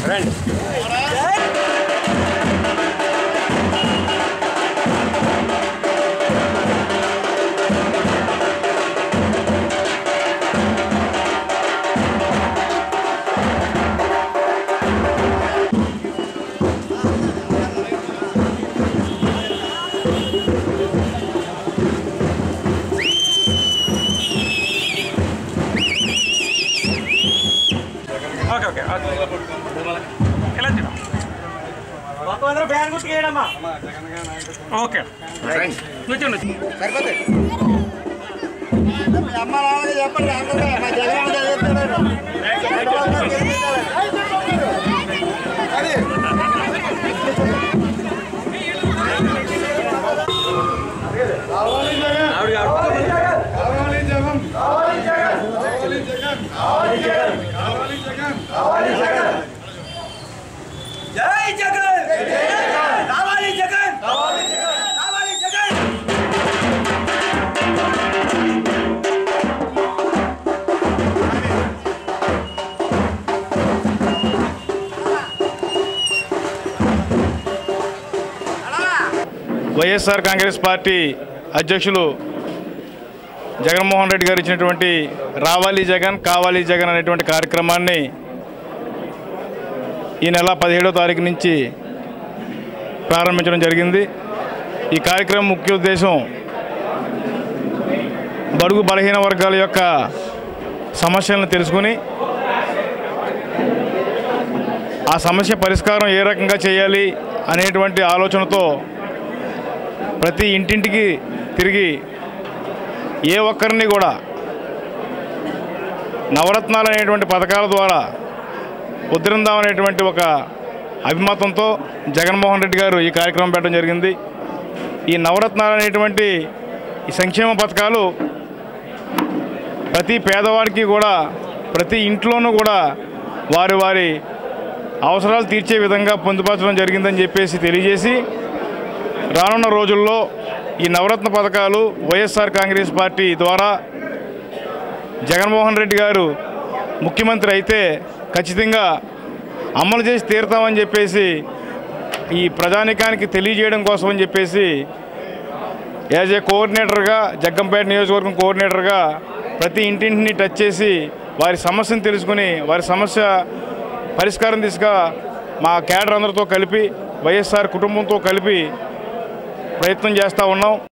రండి okay okay ఎలా తిన్నా ఫ్యాన్ గుర్తుకేయడమ్మా ఓకే కూర్చోండి అమ్మ నాన్నకి చెప్పండి అందరికీ మా జగన్ అన్న చదివిస్తాడు. చంద్రబాబు నాయుడు గెలిపించాలి. అది. జై జగన్ రావాలి జగన్ రావాలి జగన్ వైఎస్ఆర్ కాంగ్రెస్ పార్టీ అధ్యక్షులు జగన్మోహన్ రెడ్డి గారు ఇచ్చినటువంటి రావాలి జగన్ కావాలి జగన్ అనేటువంటి కార్యక్రమాన్ని ఈ నెల పదిహేడో తారీఖు నుంచి ప్రారంభించడం జరిగింది ఈ కార్యక్రమం ముఖ్య ఉద్దేశం బడుగు బలహీన వర్గాల యొక్క సమస్యలను తెలుసుకుని ఆ సమస్య పరిష్కారం ఏ రకంగా చేయాలి అనేటువంటి ఆలోచనతో ప్రతి ఇంటింటికి తిరిగి ఏ ఒక్కరిని కూడా నవరత్నాలు అనేటువంటి పథకాల ద్వారా ఉద్ధరిందామనేటువంటి ఒక అభిమతంతో జగన్మోహన్ రెడ్డి గారు ఈ కార్యక్రమం పెట్టడం జరిగింది ఈ నవరత్నాలు అనేటువంటి ఈ సంక్షేమ పథకాలు ప్రతి పేదవాడికి కూడా ప్రతి ఇంట్లోనూ కూడా వారి వారి అవసరాలు తీర్చే విధంగా పొందుపరచడం జరిగిందని చెప్పేసి తెలియజేసి రానున్న రోజుల్లో ఈ నవరత్న పథకాలు వైఎస్ఆర్ కాంగ్రెస్ పార్టీ ద్వారా జగన్మోహన్ రెడ్డి గారు ముఖ్యమంత్రి అయితే ఖచ్చితంగా అమలు చేసి తీరుతామని చెప్పేసి ఈ ప్రజానికానికి తెలియజేయడం కోసం అని చెప్పేసి యాజ్ ఏ కోఆర్డినేటర్గా జగ్గంపేట నియోజకవర్గం కోఆర్డినేటర్గా ప్రతి ఇంటింటిని టచ్ చేసి వారి సమస్యను తెలుసుకుని వారి సమస్య పరిష్కారం దిశగా మా క్యాడర్ అందరితో కలిపి వైఎస్ఆర్ కుటుంబంతో కలిపి ప్రయత్నం చేస్తూ ఉన్నాం